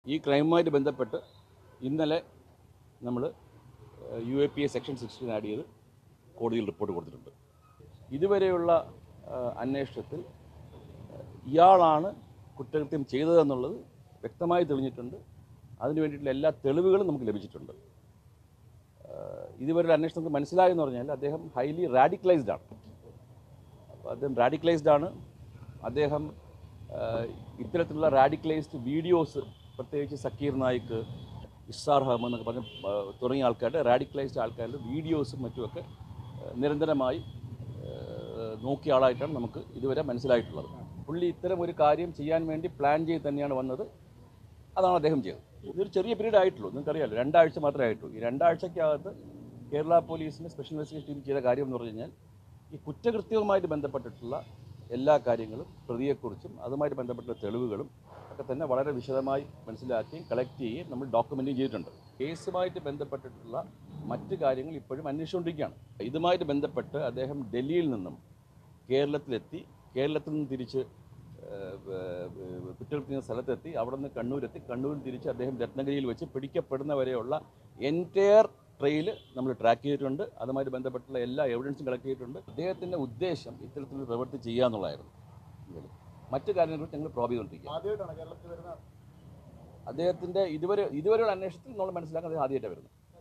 ഈ ക്രൈമുമായിട്ട് ബന്ധപ്പെട്ട് ഇന്നലെ നമ്മൾ U A P A section sixteen add ചെയ്ത് കോടതിയിൽ റിപ്പോർട്ട് കൊടുത്തിട്ടുണ്ട് ഇതുവരെയുള്ള ആ, അന്വേഷണത്തിൽ ഇയാളാണ് കുറ്റകൃത്യം ചെയ്തതെന്നുള്ളത് വ്യക്തമായി തെളിഞ്ഞിട്ടുണ്ട് അതിന് വേണ്ടിയിട്ടുള്ള എല്ലാ തെളിവുകളും നമുക്ക് ലഭിച്ചിട്ടുണ്ട് ആ, ഇതുവരെ അന്വേഷണം നമുക്ക് മനസ്സിലായെന്ന് പറഞ്ഞാൽ അദ്ദേഹം ഹൈലി റാഡിക്കലൈസ്ഡ് ആണ് അപ്പോൾ അദ്ദേഹം റാഡിക്കലൈസ്ഡ് ആണ് അദ്ദേഹം ആ, ഇത്തരത്തിലുള്ള റാഡിക്കലൈസ്ഡ് വീഡിയോസ് പ്രത്യേകിച്ച് സക്കീർ നായിക്ക് ഇസ്സാർ അഹമ്മദ് എന്നൊക്കെ പറഞ്ഞ ആ, തുടങ്ങിയ ആൾക്കാരുടെ റാഡിക്കലൈസ്ഡ് ആൾക്കാരുടെ വീഡിയോസും മറ്റുമൊക്കെ ആ, നിരന്തരമായി ആ, നോക്കിയ ആളായിട്ടാണ് നമുക്ക് ഇതുവരെ മനസ്സിലായിട്ടുള്ളത് പുള്ളി ഇത്തരം ഒരു കാര്യം ചെയ്യാൻ വേണ്ടി പ്ലാൻ ചെയ്ത് തന്നെയാണ് വന്നത് അതാണ് അദ്ദേഹം ചെയ്തത് ഇതൊരു ചെറിയ പീരീഡ് ആയിട്ടുള്ളൂ നിങ്ങൾക്കറിയാലോ രണ്ടാഴ്ച മാത്രമേ ആയിട്ടുള്ളൂ ഈ രണ്ടാഴ്ചക്കകത്ത് കേരള പോലീസിന് സ്പെഷ്യൽ ഇൻവെസ്റ്റിഗേഷൻ ടീം ചെയ്ത കാര്യം എന്ന് പറഞ്ഞു കഴിഞ്ഞാൽ ഈ കുറ്റകൃത്യവുമായിട്ട് ബന്ധപ്പെട്ടിട്ടുള്ള എല്ലാ കാര്യങ്ങളും പ്രതിയെക്കുറിച്ചും അതുമായിട്ട് ബന്ധപ്പെട്ട തെളിവുകളും ഒക്കെ തന്നെ വളരെ വിശദമായി മനസ്സിലാക്കുകയും കളക്ട് ചെയ്യുകയും നമ്മൾ ഡോക്യുമെൻറ്റും ചെയ്തിട്ടുണ്ട് കേസുമായിട്ട് ബന്ധപ്പെട്ടിട്ടുള്ള മറ്റ് കാര്യങ്ങൾ ഇപ്പോഴും അന്വേഷിച്ചുകൊണ്ടിരിക്കുകയാണ് ഇതുമായിട്ട് ബന്ധപ്പെട്ട് അദ്ദേഹം ഡൽഹിയിൽ നിന്നും കേരളത്തിലെത്തി കേരളത്തിൽ നിന്ന് തിരിച്ച് ഏഹ്, ഏഹ്, കുറ്റകൃത്യ സ്ഥലത്തെത്തി അവിടെ നിന്ന് കണ്ണൂരെത്തി കണ്ണൂരിൽ തിരിച്ച് അദ്ദേഹം രത്നഗിരിയിൽ വെച്ച് പിടിക്കപ്പെടുന്നവരെയുള്ള എൻറ്റയർ ട്രെയിൽ നമ്മൾ ട്രാക്ക് ചെയ്തിട്ടുണ്ട് അതുമായിട്ട് ബന്ധപ്പെട്ടുള്ള എല്ലാ എവിഡൻസും കളക്ട് ചെയ്തിട്ടുണ്ട് അദ്ദേഹത്തിൻ്റെ ഉദ്ദേശം ഇത്തരത്തിലൊരു പ്രവൃത്തി ചെയ്യുക എന്നുള്ളതായിരുന്നു ഇതിൽ മറ്റു കാര്യങ്ങളെക്കുറിച്ച് ഞങ്ങൾ പ്രോബ് ചെയ്തുകൊണ്ടിരിക്കുക ആദ്യമായിട്ടാണ് കേരളത്തിൽ വരുന്ന അദ്ദേഹത്തിൻ്റെ ഇതുവരെ ഇതുവരെയുള്ള അന്വേഷണത്തിൽ നമ്മൾ മനസ്സിലാക്കുന്നത് ആദ്യമായിട്ടാണ് വരുന്നത്